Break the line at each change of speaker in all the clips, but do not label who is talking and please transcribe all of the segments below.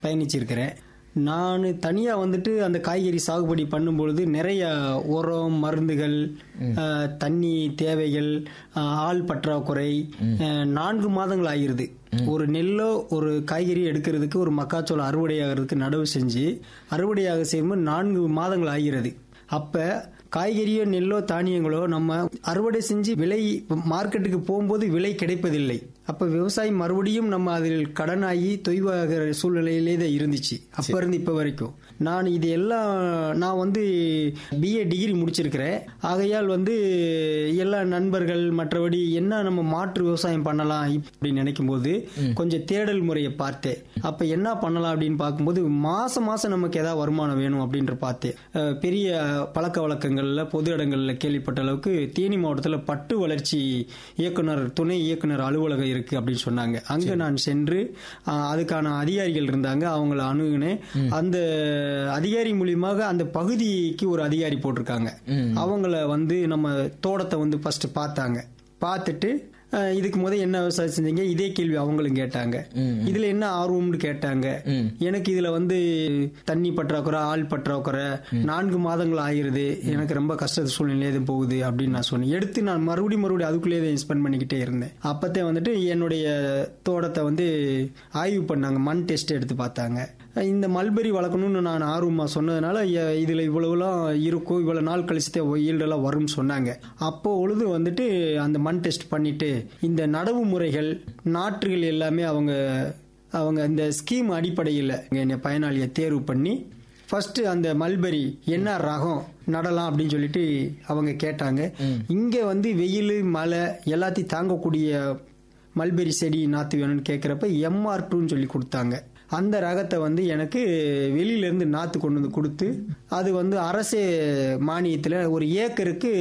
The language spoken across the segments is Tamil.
பயணிச்சிருக்கிறேன் நான் தனியாக வந்துட்டு அந்த காய்கறி சாகுபடி பண்ணும்பொழுது நிறைய உரம் மருந்துகள் அஹ், தண்ணி தேவைகள் அஹ், ஆள் பற்றாக்குறை அஹ், நான்கு மாதங்கள் ஆகிருது ஒரு நெல்லோ ஒரு காய்கறி எடுக்கிறதுக்கு ஒரு மக்காச்சோளம் அறுவடை ஆகிறதுக்கு நடவு செஞ்சு அறுவடையாக செய்யும்போது நான்கு மாதங்கள் ஆகிறது அப்ப காய்கறியோ நெல்லோ தானியங்களோ நம்ம அறுவடை செஞ்சு விலை மார்க்கெட்டுக்கு போகும்போது விலை கிடைப்பதில்லை அப்ப விவசாயி மறுபடியும் நம்ம அதில் கடனாகி தொய்வாகிற சூழ்நிலையிலே தான் இருந்துச்சு அப்ப இருந்து இப்ப வரைக்கும் நான் இது எல்லாம் நான் வந்து பிஏ டிகிரி முடிச்சிருக்கிறேன் ஆகையால் வந்து எல்லா நண்பர்கள் மற்றபடி என்ன நம்ம மாற்று விவசாயம் பண்ணலாம் இப்படி நினைக்கும் போது கொஞ்சம் தேடல் முறையை பார்த்தேன் அப்ப என்ன பண்ணலாம் அப்படின்னு பார்க்கும்போது மாசம் மாசம் நமக்கு ஏதாவது வருமானம் வேணும் அப்படின்ற பார்த்தேன் அஹ் பெரிய பழக்க வழக்கங்கள்ல பொது இடங்கள்ல கேள்விப்பட்ட அளவுக்கு தேனி மாவட்டத்தில் பட்டு வளர்ச்சி இயக்குனர் துணை இயக்குனர் அலுவலகம் இருக்கு அப்படின்னு சொன்னாங்க அங்க நான் சென்று அஹ், அதுக்கான அதிகாரிகள் இருந்தாங்க அவங்கள அணுகுனேன் அந்த அதிகாரி மூலியமாக அந்த பகுதிக்கு ஒரு அதிகாரி போட்டிருக்காங்க அவங்கள வந்து நம்ம தோட்டத்தை வந்து ஃபர்ஸ்ட் பார்த்தாங்க பார்த்துட்டு அஹ், இதுக்கு முத என்ன விவசாயம் செஞ்சீங்க இதே கேள்வி அவங்களும் கேட்டாங்க இதுல என்ன ஆர்வம்னு கேட்டாங்க எனக்கு இதுல வந்து தண்ணி பற்றாக்குறை ஆள் பற்றாக்குறை நான்கு மாதங்கள் ஆயிருது எனக்கு ரொம்ப கஷ்ட சூழ்நிலை எதுவும் போகுது அப்படின்னு நான் சொன்னேன் எடுத்து நான் மறுபடியும் மறுபடியும் அதுக்குள்ளேயே ஸ்பெண்ட் பண்ணிக்கிட்டே இருந்தேன் அப்பத்தே வந்துட்டு என்னுடைய தோட்டத்தை வந்து ஆய்வு பண்ணாங்க மண் டெஸ்ட் எடுத்து பார்த்தாங்க இந்த மல்பெரி வளர்க்கணும்னு நான் ஆர்வமா சொன்னதுனால எ- இதுல இவ்வளவுலாம் இருக்கும் இவ்வளவு நாள் கழிச்சுட்டே ஈல்டெல்லாம் வரும்னு சொன்னாங்க அப்போ பொழுது வந்துட்டு அந்த மண் டெஸ்ட் பண்ணிட்டு இந்த நடவு முறைகள் நாற்றுகள் எல்லாமே அவங்க அவங்க இந்த ஸ்கீம் அடிப்படையில் என்னை பயனாளியை தேர்வு பண்ணி ஃபர்ஸ்ட் அந்த மல்பெரி என்ன ரகம் நடலாம் அப்படின்னு சொல்லிட்டு அவங்க கேட்டாங்க இங்க வந்து வெயில் மழை எல்லாத்தையும் தாங்கக்கூடிய மல்பெரி செடி நாத்து வேணும்னு கேட்குறப்ப எம்ஆர் டூன்னு சொல்லி கொடுத்தாங்க அந்த ரகத்தை வந்து எனக்கு வெளியில இருந்து நாத்து கொண்டு வந்து கொடுத்து அது வந்து அரசே மானியத்தில் ஒரு ஏக்கருக்கு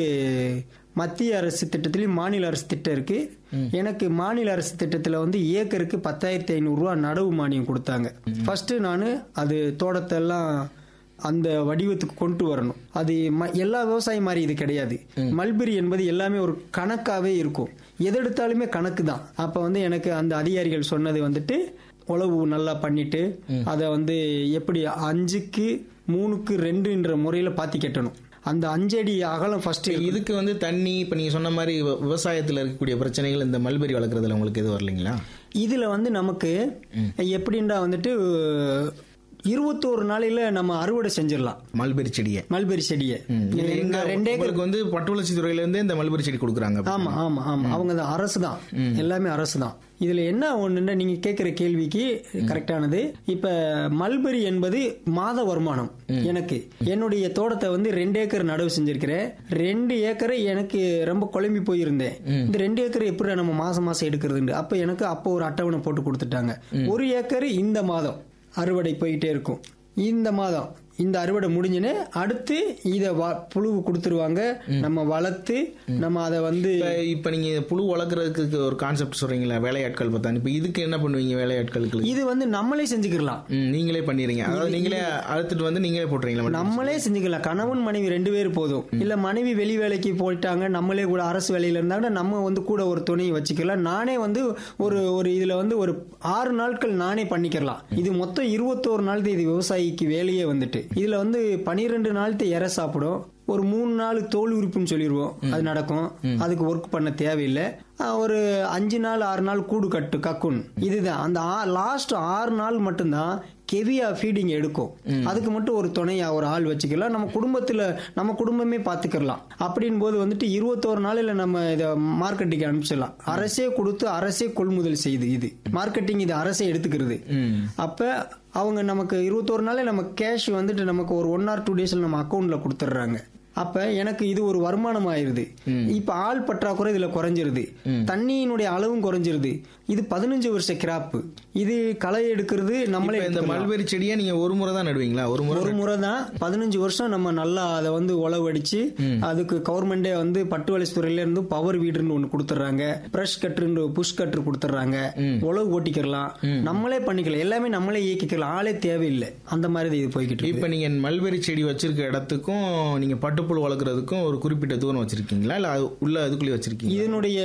மத்திய அரசு திட்டத்திலையும் மாநில அரசு திட்டம் இருக்கு எனக்கு மாநில அரசு திட்டத்தில் வந்து ஏக்கருக்கு பத்தாயிரத்தி ஐநூறுரூவா நடவு மானியம் கொடுத்தாங்க ஃபர்ஸ்ட் நான் அது தோட்டத்தெல்லாம் அந்த வடிவத்துக்கு கொண்டு வரணும் அது ம- எல்லா விவசாயம் மாதிரி இது கிடையாது மல்பெரி என்பது எல்லாமே ஒரு கணக்காவே இருக்கும் எது எடுத்தாலுமே கணக்கு தான் அப்ப வந்து எனக்கு அந்த அதிகாரிகள் சொன்னது வந்துட்டு உழவு நல்லா பண்ணிட்டு அதை வந்து எப்படி அஞ்சுக்கு மூணுக்கு ரெண்டுன்ற முறையில பாத்தி கட்டணும் அந்த அஞ்சடி அகலம் ஃபர்ஸ்ட்
இதுக்கு வந்து தண்ணி இப்ப நீங்க சொன்ன மாதிரி விவ- விவசாயத்துல இருக்கக்கூடிய பிரச்சனைகள் இந்த மல்பெரி வளர்க்குறதுல உங்களுக்கு எதுவும் வரலைங்களா
இதுல வந்து நமக்கு எப்படின்னா வந்துட்டு இருபத்தோரு நாளையில நம்ம அறுவடை செஞ்சிடலாம்
மல்பெரி செடியை
மல்பெரி செடியை
இது எங்க
நான் ரெண்டே
உங்களுக்கு வந்து பட்டு வளர்ச்சி துறையில இருந்தே இந்த மல்பெரி செடி கொடுக்குறாங்க
ஆமா ஆமா ஆமா அவங்க தான் அரசு தான் எல்லாமே அரசு தான் இதுல என்ன ஒண்ணுன்னா நீங்க கேட்கிற கேள்விக்கு கரெக்டானது இப்ப மல்பெரி என்பது மாத வருமானம் எனக்கு என்னுடைய தோட்டத்தை வந்து ரெண்டு ஏக்கர் நடவு செஞ்சிருக்கிறேன் ரெண்டு ஏக்கரை எனக்கு ரொம்ப குழம்பி போயிருந்தேன் இந்த ரெண்டு ஏக்கர் எப்படி நம்ம மாசம் மாசம் எடுக்கிறதுண்டு அப்ப எனக்கு அப்போ ஒரு அட்டவணை போட்டு கொடுத்துட்டாங்க ஒரு ஏக்கர் இந்த மாதம் அறுவடை போயிட்டே இருக்கும் இந்த மாதம் இந்த அறுவடை முடிஞ்சுன்னு அடுத்து இத வ- புழு கொடுத்துருவாங்க நம்ம வளர்த்து நம்ம அதை வந்து
இப்ப இப்ப நீங்க புழு வளர்க்குறதுக்கு ஒரு கான்செப்ட் சொல்றீங்களா வேலையாட்கள் பார்த்தா இப்ப இதுக்கு என்ன பண்ணுவீங்க வேலையாட்களுக்கு
இது வந்து நம்மளே செஞ்சுக்கலாம்
ம், நீங்களே பண்ணிடுறீங்க அதாவது நீங்களே அழுத்துட்டு வந்து நீங்களே போட்டுறீங்களா மட்டும்?
நம்மளே செஞ்சுக்கலாம் கணவன் மனைவி ரெண்டு பேர் போதும் இல்ல மனைவி வெளி வேலைக்கு போயிட்டாங்க நம்மளே கூட அரசு வேலையில இருந்தாங்கன்னா நம்ம வந்து கூட ஒரு துணையை வச்சுக்கலாம் நானே வந்து ஒரு ஒரு இதுல வந்து ஒரு ஆறு நாட்கள் நானே பண்ணிக்கலாம் இது மொத்தம் இருபத்தோரு நாள் இது விவசாயிக்கு வேலையே வந்துட்டு இதுல வந்து பனிரெண்டு நாள் இற சாப்பிடும் ஒரு மூணு நாள் தோல் உரிப்புன்னு சொல்லிடுவோம் அது நடக்கும் அதுக்கு ஒர்க் பண்ண தேவையில்லை ஆஹ் ஒரு அஞ்சு நாள் ஆறு நாள் கூடு கட்டு கக்குன் இதுதான் அந்த லாஸ்ட் ஆறு நாள் மட்டும்தான் கெவியா ஃபீடிங் எடுக்கும் அதுக்கு மட்டும் ஒரு துணையா ஒரு ஆள் வச்சுக்கலாம் நம்ம குடும்பத்துல நம்ம குடும்பமே பாத்துக்கலாம் அப்படின் போது வந்துட்டு இருபத்தோரு நாளில் நம்ம இதை மார்க்கெட்டிங் அனுப்பிச்சிடலாம் அரசே கொடுத்து அரசே கொள்முதல் செய்யுது இது மார்க்கெட்டிங் இது அரசே எடுத்துக்கிறது அப்ப அவங்க நமக்கு இருபத்தோரு நாளே நம்ம கேஷ் வந்துட்டு நமக்கு ஒரு ஒன் ஆர் டூ டேஸ்ல நம்ம அக்கௌண்ட்ல கொடுத்துட்றாங்க அப்ப எனக்கு இது ஒரு வருமானம் ஆயிருது இப்ப ஆள் பற்றாக்குறை இதுல குறைஞ்சிருது தண்ணியினுடைய அளவும் குறைஞ்சிருது இது பதினஞ்சு வருஷ கிராப் இது களை எடுக்கிறது நம்மளே
இப்ப இந்த
எடுத்துக்கலாம்.
மல்பெரி செடியை நீங்க ஒரு முறை தான் நடுவீங்களா ஒரு முறை
ஒரு முறை தான் பதினஞ்சு வருஷம் நம்ம நல்லா அதை வந்து உழவடிச்சு அதுக்கு கவர்மெண்டே வந்து பட்டு வளர்ச்சித்துறையில இருந்து பவர் வீடுன்னு ஒண்ணு கொடுத்துறாங்க பிரஷ் கட்டுன்னு புஷ் கட்டு கொடுத்துறாங்க உழவு ஓட்டிக்கலாம் நம்மளே பண்ணிக்கலாம் எல்லாமே நம்மளே இயக்கிக்கலாம் ஆளே தேவையில்லை அந்த மாதிரி இது போய்கிட்டு இருக்கு
இப்ப நீங்க மல்பெரி செடி வச்சிருக்க இடத்துக்கும் நீங்க பட்டு பட்டுப்புழு வளர்க்குறதுக்கும் ஒரு குறிப்பிட்ட தூரம் வச்சிருக்கீங்களா இல்லை அது உள்ள அதுக்குள்ளேயே வச்சிருக்கீங்க
இதனுடைய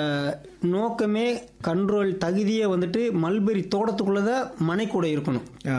நோக்கமே கண்ட்ரோல் தகுதியே வந்துட்டு மல்பெரி தோட்டத்துக்குள்ளதான் மனைக்கூடை இருக்கணும்